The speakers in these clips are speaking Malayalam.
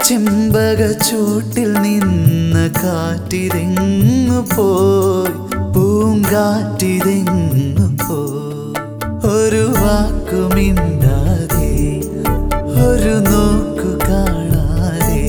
ചെമ്പക ചൂട്ടിൽ നിന്ന് കാറ്റിതെങ്ങു പോയി പൂങ്കാറ്റിതെങ്ങു പോയി ഒരു വാക്കുമിണ്ടാതെ ഒരു നോക്കു കാണാതെ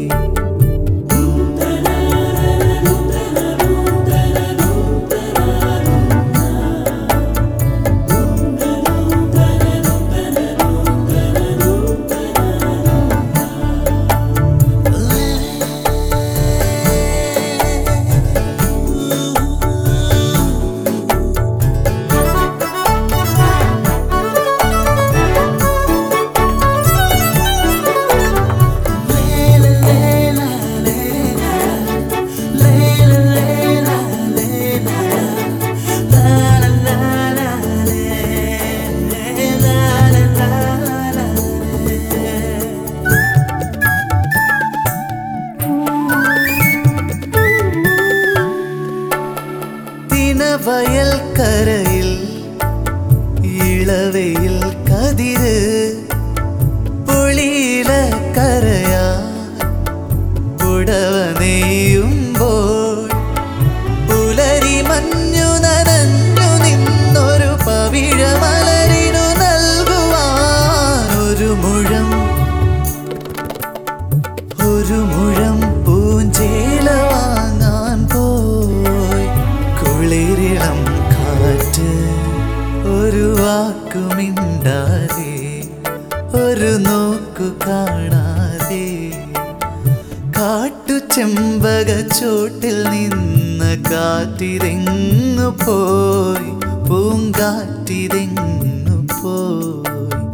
തിനവയൽ കരയിൽ ഇളവയിൽ കതിര് പൊളിയില കരയാ പുടവ നെയ്യുമ്പോൾ പുലരി മഞ്ഞു നനഞ്ഞു നിന്നൊരു പവിഴമലരിനു നൽകുവാൻ ഒരു മുഴം ഒരു മുഴം പൂഞ്ചേല വാങ്ങാൻ പോയി കുളിരിളം കാറ്റ് ഒരു വാക്കുമിണ്ടാതെ ഒരു നോക്കു കാണാതെ കാട്ടു ചെമ്പക ചോട്ടിൽ നിന്ന് കാറ്റിതെങ്ങു പോയി പൂങ്കാറ്റിതെങ്ങു പോയി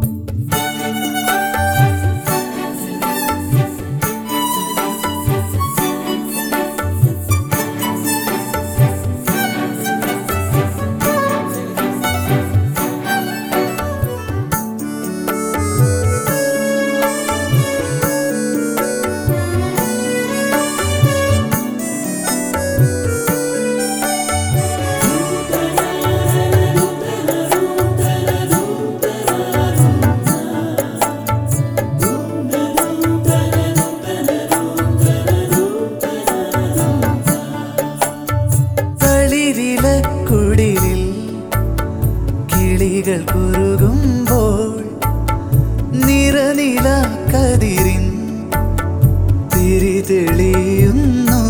തളിരില കുടിലിൽ കിളികൾ കുറുകുമ്പോൾ നിറനില കതിരിൻ തിരി തെളിയുന്നു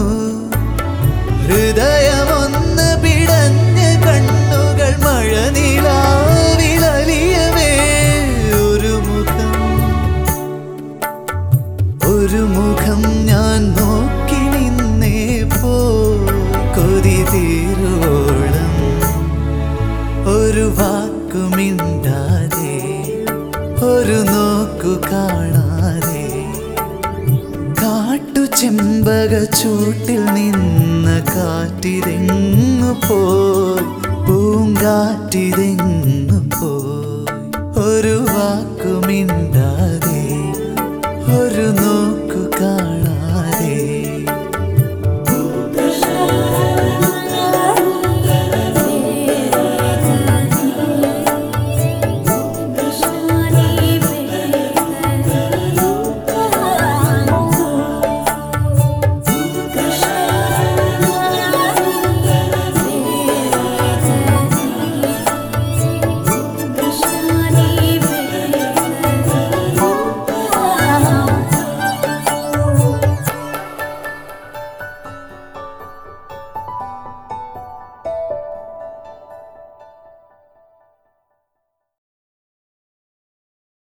ഹൃദയമൊന്ന് പിടഞ്ഞ് കണ്ണുകൾ മഴ നിലാവിലലിയവേ ഒരു മുഖം ഒരു മുഖം ഞാൻ നോക്കി നിന്നേ പോ കൊതി തീരോളം ഒരു വാക്കുമിണ്ടാതെ ഒരു നോക്കു കാണാതെ കാട്ടു ചെമ്പക ചൂട്ടിൽ നിന്ന് കാറ്റിതെങ്ങു പോയി പൂങ്കാറ്റിതെങ്ങു പോയി ഒരു വാക്കുമിണ്ടാതെ ഒരു നോ